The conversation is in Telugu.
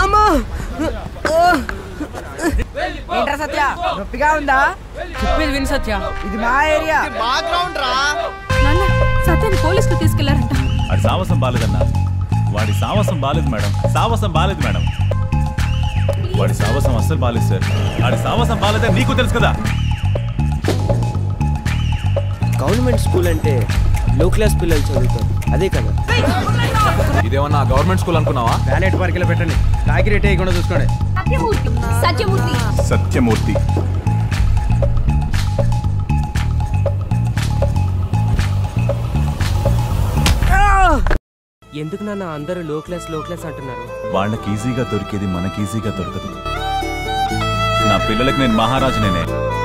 అమ్మా ఏంట్రా సత్య నొప్పిగా ఉందా చెప్పేది విని సత్య ఇది మా ఏరియా నాన్న సత్యాన్ని పోలీసుకు తీసుకెళ్లారంట వాడి సావసం బాలేదన్నా వాడి సావసం బాలేదు మేడం సావసం బాలేదు మేడం వాడి సావసం అస్సలు బాలేదు సార్ వాడి సావసం బాలేదని నీకు తెలుసు కదా గవర్నమెంట్ స్కూల్ అంటే లో క్లాస్ పిల్లలు చదువుతారు అదే కదా ఇదేమన్నా గవర్నమెంట్ స్కూల్ అనుకున్నావా వ్యాలెట్ పార్కిలో పెట్టండి కాకి రేట్ వేయకుండా చూసుకోండి సత్యమూర్తి సత్యమూర్తి సత్యమూర్తి ఎందుకు నాన్న అందరూ లో క్లాస్ లో క్లాస్ అంటున్నారు వాళ్ళకి ఈజీగా దొరికేది మనకి ఈజీగా దొరకదు నా పిల్లలకి నేను మహారాజునేనే